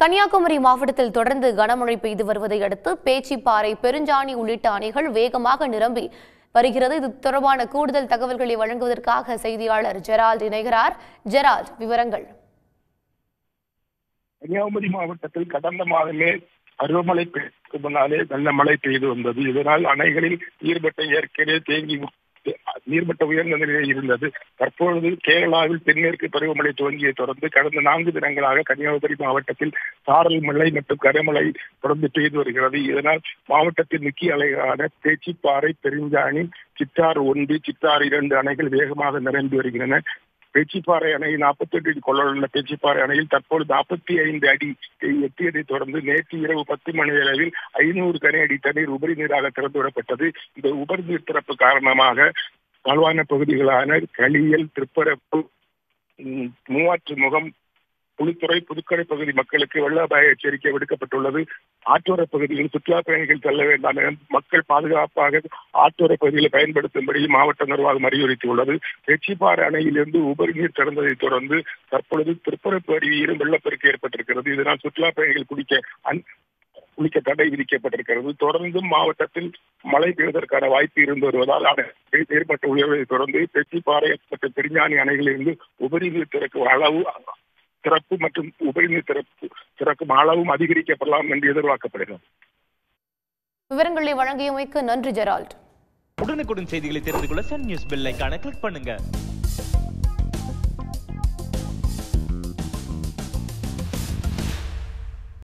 கன்னியாகுமரி மாவட்டத்தில் தொடர்ந்து கனமழை பெய்து வருவதை அடுத்து பேச்சிப்பாறை பெருஞ்சாணி உள்ளிட்ட அணைகள் வேகமாக நிரம்பி வருகிறது இது தொடர்பான கூடுதல் தகவல்களை வழங்குவதற்காக செய்தியாளர் ஜெரால்ட் இணைகிறார் ஜெரால்ட் விவரங்கள் கன்னியாகுமரி மாவட்டத்தில் கடந்த மாதமே பருவமழை பெய்யறதுக்கு முன்னாலே நல்ல மழை பெய்து வந்தது இதனால் அணைகளில் நீர்மட்டம் ஏற்கனவே தேங்கி நீர்மட்ட உயர்ந்த நிலையில் இருந்தது தற்பொழுது கேரளாவில் தென்மேற்கு பருவமழை துவங்கியை தொடர்ந்து கடந்த நான்கு தினங்களாக கன்னியாகுமரி மாவட்டத்தில் சாரல் மழை மற்றும் கனமழை தொடர்ந்து பெய்து வருகிறது இதனால் மாவட்டத்தின் முக்கிய அணைகளான பேச்சிப்பாறை பெருஞ்சாணி சித்தாறு ஒன்று சித்தாறு இரண்டு அணைகள் வேகமாக நிரம்பி வருகின்றன பேச்சிப்பாறை அணை நாற்பத்தி எட்டு அடி கொள்ளவுள்ள பேச்சிப்பாறை அணையில் தற்போது நாற்பத்தி ஐந்து அடி எட்டியதை தொடர்ந்து நேற்று இரவு பத்து மணி அளவில் ஐநூறு கன அடி தண்ணீர் உபரி நீராக திறந்து விடப்பட்டது இந்த உபரி நீர் திறப்பு காரணமாக தாழ்வான பகுதிகளான களியல் திருப்பரப்பு ம், மூவாற்று முகம் புலித்துறை புதுக்கடை பகுதி மக்களுக்கு வெள்ள அபாய எச்சரிக்கை விடுக்கப்பட்டுள்ளது ஆற்றோர பகுதியில் சுற்றுலா பயணிகள் செல்ல வேண்டாம் என மக்கள் பாதுகாப்பாக ஆற்றோர பகுதிகளை பயன்படுத்தும்படி மாவட்ட நிர்வாகம் அறிவுறுத்தியுள்ளது வெச்சிப்பாறை அணையிலிருந்து உபரி நீர் திறந்ததை தொடர்ந்து தற்பொழுது திருப்பரப்பு அருவியிலும் வெள்ளப்பெருக்கு ஏற்பட்டிருக்கிறது இதனால் சுற்றுலா பயணிகள் குடிக்க அன்- குளிக்க தடை விதிக்கப்பட்டிருக்கிறது தொடர்ந்தும் மாவட்டத்தில் மழை பெய்வதற்கான வாய்ப்பு இருந்து வருவதால் அணை ஏற்பட்ட உயர்வை தொடர்ந்து தெச்சிப்பாறை மற்றும் பெருஞ்சாணி அணைகளிலிருந்து உபரி நீர் திறக்கும் அளவு திறப்பு மற்றும் உபரி நீர் திறப்பு திறக்கும் அளவும் அதிகரிக்கப்படலாம் என்று எதிர்பார்க்கப்படுகிறது விவரங்களை வழங்கியமைக்கு நன்றி ஜெரால்ட் உடனுக்குடன் செய்திகளை தெரிந்து கொள்ள சன் நியூஸ் பெல் ஐகானை கிளிக் பண்ணுங்க